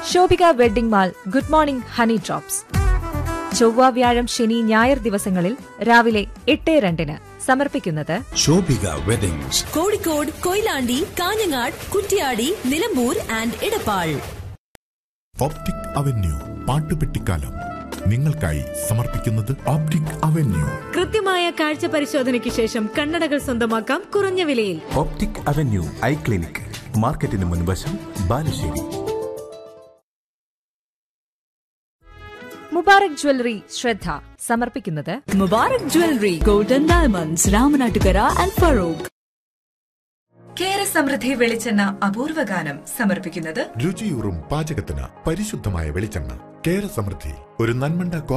Shobhika wedding mall good morning honey drops ചൊവ്വ വ്യാഴം ശനി ഞായർ ദിവസങ്ങളിൽ രാവിലെ എട്ട് രണ്ടിന് സമർപ്പിക്കുന്നത് Shobhika weddings Kozhikode Koyilandy Kanhangad Kuttiady Nilambur and Edappal optic avenue പാട്ടുപെട്ടിക്കാലം നിങ്ങൾക്കായി സമർപ്പിക്കുന്നത് ഓപ്റ്റിക് അവന്യൂ കൃത്യമായ കാഴ്ച പരിശോധനയ്ക്ക് ശേഷം കണ്ണടകൾ സ്വന്തമാക്കാം കുറഞ്ഞ വിലയിൽ ഓപ്റ്റിക് അവന്യൂ ഐ ക്ലിനിക് മാർക്കറ്റിന് മുൻവശം ബാലുശ്ശേരി മുബാറക് ജ്വല്ലറി ശ്രദ്ധ സമർപ്പിക്കുന്നത് Mubarak jewellery golden diamonds Ramanattukara and Feroke Kera Samriddhi വെളിച്ചെണ്ണ അപൂർവഗാനം സമർപ്പിക്കുന്നത് രുചിയൂറും പാചകത്തിന് പരിശുദ്ധമായ വെളിച്ചെണ്ണ കേര സമൃദ്ധി ഒരു നന്മണ്ട